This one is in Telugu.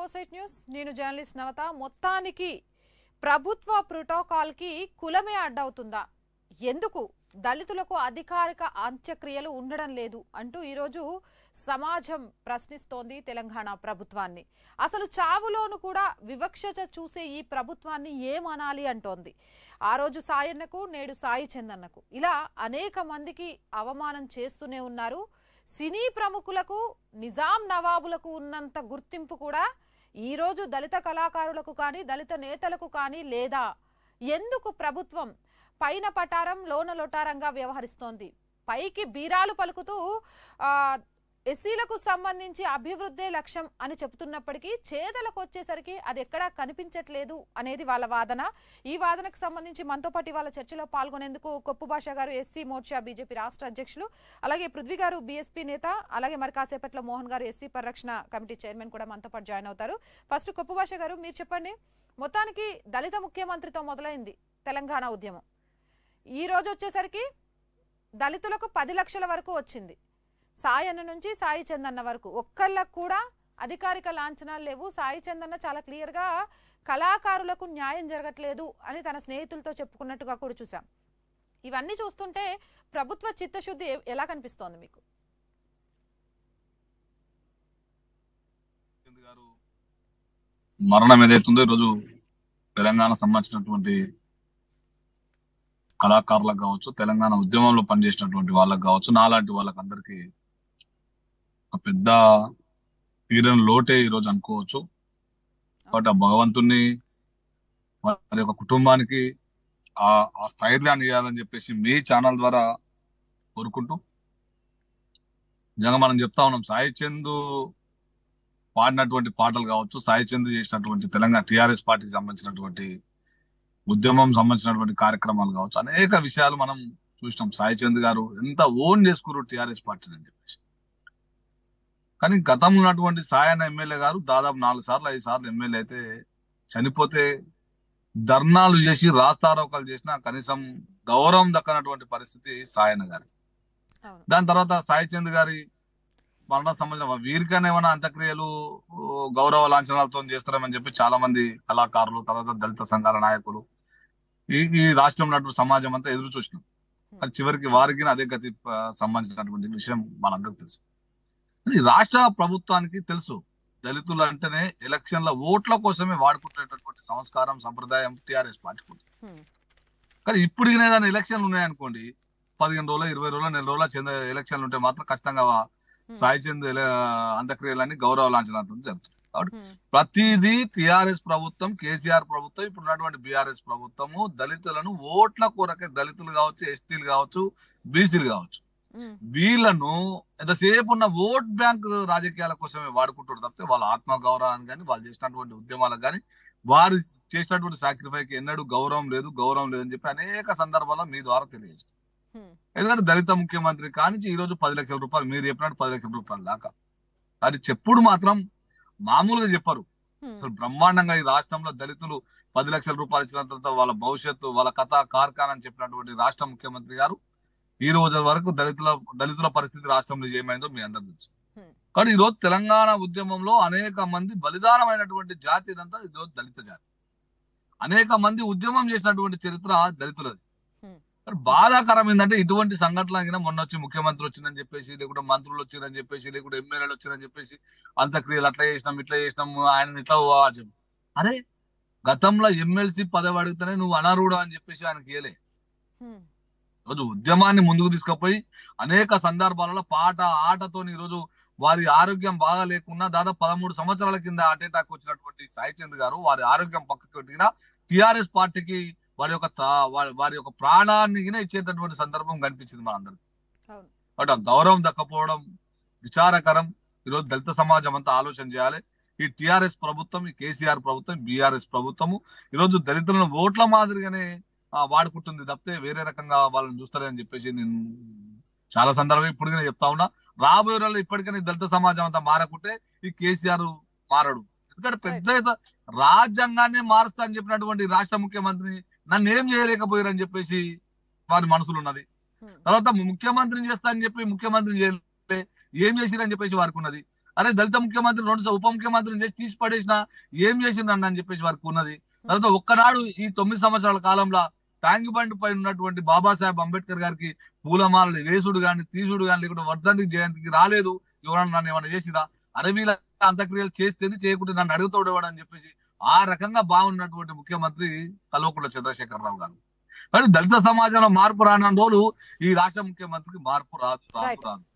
ఓసైట్ న్యూస్ నేను జర్నలిస్ట్ నవత మొత్తానికి ప్రభుత్వ ప్రోటోకాల్కి కులమే అడ్డవుతుందా ఎందుకు దళితులకు అధికారిక అంత్యక్రియలు ఉండడం లేదు అంటూ ఈరోజు సమాజం ప్రశ్నిస్తోంది తెలంగాణ ప్రభుత్వాన్ని అసలు చావులోను కూడా వివక్షత చూసే ఈ ప్రభుత్వాన్ని ఏమనాలి అంటోంది ఆ రోజు సాయన్నకు నేడు సాయి చందన్నకు ఇలా అనేక మందికి అవమానం చేస్తూనే ఉన్నారు సినీ ప్రముఖులకు నిజాం నవాబులకు ఉన్నంత గుర్తింపు కూడా ఈరోజు దళిత కళాకారులకు కానీ దళిత నేతలకు కానీ లేదా ఎందుకు ప్రభుత్వం పైన పటారం లోన లొటారంగా వ్యవహరిస్తోంది పైకి బీరాలు పలుకుతూ ఆ, ఎస్సీలకు సంబంధించి అభివృద్ధే లక్ష్యం అని చెబుతున్నప్పటికీ చేతలకు వచ్చేసరికి అది ఎక్కడా కనిపించట్లేదు అనేది వాళ్ళ వాదన ఈ వాదనకు సంబంధించి మనతో పాటు వాళ్ళ చర్చలో పాల్గొనేందుకు కొప్పు భాష గారు ఎస్సీ మోర్చా బీజేపీ రాష్ట్ర అధ్యక్షులు అలాగే పృథ్వీ గారు బీఎస్పీ నేత అలాగే మరి కాసేపట్లో మోహన్ గారు ఎస్సీ పరిరక్షణ కమిటీ చైర్మన్ కూడా మనతో పాటు జాయిన్ అవుతారు ఫస్ట్ కొప్పు భాష గారు మీరు చెప్పండి మొత్తానికి దళిత ముఖ్యమంత్రితో మొదలైంది తెలంగాణ ఉద్యమం ఈ రోజు వచ్చేసరికి దళితులకు పది లక్షల వరకు వచ్చింది సాయి అన్న నుంచి సాయి చందన్న వరకు ఒక్కళ్ళకు కూడా అధికారిక లాంఛనాలు లేవు సాయి చందన్న చాలా క్లియర్గా కళాకారులకు న్యాయం జరగట్లేదు అని తన స్నేహితులతో చెప్పుకున్నట్టుగా కూడా చూసాం ఇవన్నీ చూస్తుంటే ప్రభుత్వ చిత్తశుద్ధి ఎ- ఎలా కనిపిస్తోంది మీకు చంద్ గారు మరణం ఏదైతుందో ఈరోజు తెలంగాణ సంబంధించినటువంటి కళాకారులకు కావచ్చు తెలంగాణ ఉద్యమంలో పనిచేసినటువంటి వాళ్ళకి కావచ్చు నాలాంటి వాళ్ళకి అందరికీ ఒక పెద్ద తీరని లోటే ఈరోజు అనుకోవచ్చు కాబట్టి ఆ భగవంతుణ్ణి వారి యొక్క కుటుంబానికి ఆ ఆ స్థైర్యాన్ని ఇవ్వాలని చెప్పేసి మీ ఛానల్ ద్వారా కోరుకుంటూ నిజంగా మనం చెప్తా ఉన్నాం సాయి చందు పాడినటువంటి పాటలు కావచ్చు సాయి చంద్ర చేసినటువంటి తెలంగాణ టిఆర్ఎస్ పార్టీకి సంబంధించినటువంటి ఉద్యమం సంబంధించినటువంటి కార్యక్రమాలు కావచ్చు అనేక విషయాలు మనం చూసినాం సాయి చంద్ గారు ఎంత ఓన్ చేసుకున్నారు టిఆర్ఎస్ పార్టీని అని చెప్పేసి కానీ గతంలో ఉన్నటువంటి సాయన ఎమ్మెల్యే గారు దాదాపు నాలుగు సార్లు ఐదు సార్లు ఎమ్మెల్యే అయితే చనిపోతే ధర్నాలు చేసి రాస్తారోకాలు చేసినా కనీసం గౌరవం దక్కనటువంటి పరిస్థితి సాయన గారి అవును దాని తర్వాత సాయి చంద్ గారి మరణ సంబంధించిన వీరికైనా ఏమైనా అంత్యక్రియలు ఓ, గౌరవ లాంఛనాలతో చేస్తారని చెప్పి చాలా మంది కళాకారులు తర్వాత దళిత సంఘాల నాయకులు ఈ ఈ రాష్ట్రంలో ఉన్నటువంటి సమాజం అంతా ఎదురు చూసినాం అది చివరికి వారికి అదే గతి ఆ, సంబంధించినటువంటి విషయం మనందరికి తెలుసు ఈ రాష్ట్ర ప్రభుత్వానికి తెలుసు దళితులు అంటేనే ఎలక్షన్ల ఓట్ల కోసమే వాడుకుంటున్నటువంటి సంస్కారం సంప్రదాయం టిఆర్ఎస్ పార్టీ ఉంది. హ్మ్. కానీ ఇప్పుడు ఏదైనా ఎలక్షన్లు ఉన్నాయనుకోండి పదిహేను రోజులు ఇరవై రోజులు నెల రోజుల చెంద ఎలక్షన్లు ఉంటే మాత్రం ఖచ్చితంగా హ్మ్. సాయి చంద్ ఎల- అంత్యక్రియలన్నీ గౌరవ లాంఛనాలతో జరుగుతుంది హ్మ్. ప్రతిదీ టిఆర్ఎస్ ప్రభుత్వం కేసీఆర్ ప్రభుత్వం ఇప్పుడు ఉన్నటువంటి బీఆర్ఎస్ ప్రభుత్వము దళితులను ఓట్ల కొరకే దళితులు కావచ్చు ఎస్టీలు కావచ్చు బీసీలు కావచ్చు హ్మ్. వీళ్ళను ఎంతసేపు ఉన్న ఓట్ బ్యాంక్ రాజకీయాల కోసమే వాడుకుంటారు తప్పితే వాళ్ళ ఆత్మ గౌరవాన్ని కానీ వాళ్ళు చేసినటువంటి ఉద్యమాలకు కానీ వారు చేసినటువంటి సాక్రిఫైకి ఎన్నడూ గౌరవం లేదు గౌరవం లేదని చెప్పి అనేక సందర్భాల్లో మీ ద్వారా తెలియజేస్తారు హ్మ్. ఎందుకంటే దళిత ముఖ్యమంత్రి కానించి ఈ రోజు పది లక్షల రూపాయలు మీరు చెప్పినట్టు పది లక్షల రూపాయల దాకా అది చెప్పుడు మాత్రం మామూలుగా చెప్పరు హ్మ్. అసలు బ్రహ్మాండంగా ఈ రాష్ట్రంలో దళితులు పది లక్షల రూపాయలు ఇచ్చిన తర్వాత వాళ్ళ భవిష్యత్తు వాళ్ళ కథ కార్ఖాన అని చెప్పినటువంటి రాష్ట్ర ముఖ్యమంత్రి గారు ఈ రోజు వరకు దళితుల దళితుల పరిస్థితి రాష్ట్రంలో ఏమైందో మీ అందరికి తెలుసు Hmm. కానీ ఈ రోజు తెలంగాణ ఉద్యమంలో అనేక మంది బలిదానమైనటువంటి జాతి ఇదంతా ఈ రోజు దళిత జాతి అనేక మంది ఉద్యమం చేసినటువంటి చరిత్ర దళితులది Hmm. కానీ బాధాకరం ఏంటంటే ఇటువంటి సంఘటనలు అయినా మొన్న వచ్చి ముఖ్యమంత్రి వచ్చిందని చెప్పేసి లేకుంటే మంత్రులు వచ్చిరని చెప్పేసి లేకుంటే ఎమ్మెల్యేలు వచ్చిరని చెప్పేసి అంత్యక్రియలు అట్లా చేసినాం ఇట్లా చేసినాం ఆయన ఇట్లా ఓ అని చెప్పి అరే గతంలో ఎమ్మెల్సీ పదవి అడిగితేనే నువ్వు అనర్హుడు అని చెప్పేసి ఆయనకి ఇయలే హ్మ్. రోజు ఉద్యమాన్ని ముందుకు తీసుకుపోయి అనేక సందర్భాలలో పాట ఆటతో ఈరోజు వారి ఆరోగ్యం బాగా లేకున్నా దాదాపు పదమూడు సంవత్సరాల కింద హార్ట్ అటాక్ వచ్చినటువంటి సాయి చంద్ గారు వారి ఆరోగ్యం పక్కకు పెట్టిన టిఆర్ఎస్ పార్టీకి వారి యొక్క తా- వారి వారి యొక్క ప్రాణాన్ని గిన ఇచ్చేటటువంటి సందర్భం కనిపించింది మనందరికి అవును. బట్ ఆ గౌరవం దక్కపోవడం విచారకరం ఈరోజు దళిత సమాజం అంతా ఆలోచన చేయాలి ఈ టిఆర్ఎస్ ప్రభుత్వం ఈ కేసీఆర్ ప్రభుత్వం బీఆర్ఎస్ ప్రభుత్వము ఈరోజు దళితులను ఓట్ల మాదిరిగానే ఆ, వాడుకుంటుంది తప్పితే వేరే రకంగా వాళ్ళని చూస్తారని చెప్పేసి నేను చాలా సందర్భం ఇప్పుడు నేను చెప్తా ఉన్నా రాబోయే రోజుల్లో ఇప్పటికైనా ఈ దళిత సమాజం అంతా మారకుంటే ఈ కేసీఆర్ మారడు ఎందుకంటే పెద్ద ఎత్తున రాజ్యాంగాన్ని మారుస్తా అని చెప్పినటువంటి రాష్ట్ర ముఖ్యమంత్రిని నన్ను ఏం చేయలేకపోయారని చెప్పేసి వారి మనసులో ఉన్నది హ్మ్. తర్వాత ముఖ్యమంత్రిని చేస్తా అని చెప్పి ముఖ్యమంత్రిని చేయలే ఏం చేసిరని చెప్పేసి వారికి ఉన్నది అరే దళిత ముఖ్యమంత్రి రెండు ఉప ముఖ్యమంత్రిని చేసి తీసి పడేసిన ఏం చేసిండు అని చెప్పేసి వారికి ఉన్నది తర్వాత ఒక్కనాడు ఈ తొమ్మిది సంవత్సరాల కాలంలో ట్యాంక్ బండ్ పై ఉన్నటువంటి బాబాసాహెబ్ అంబేద్కర్ గారికి పూలమాలలు వేసుడు గాని తీసుడు గాని లేకుంటే వర్ధంతి జయంతికి రాలేదు ఎవరన్నా నన్ను ఏమైనా చేసిరా అరవీల అంత్యక్రియలు చేస్తేది చేయకుంటే నన్ను అడుగుతాడు అని చెప్పేసి ఆ రకంగా బాగున్నటువంటి ముఖ్యమంత్రి కల్వకుంట్ల చంద్రశేఖరరావు గారు కానీ దళిత సమాజంలో మార్పు రాని రోజులు ఈ రాష్ట్ర ముఖ్యమంత్రికి మార్పు రాదు రాదు Right. రాదు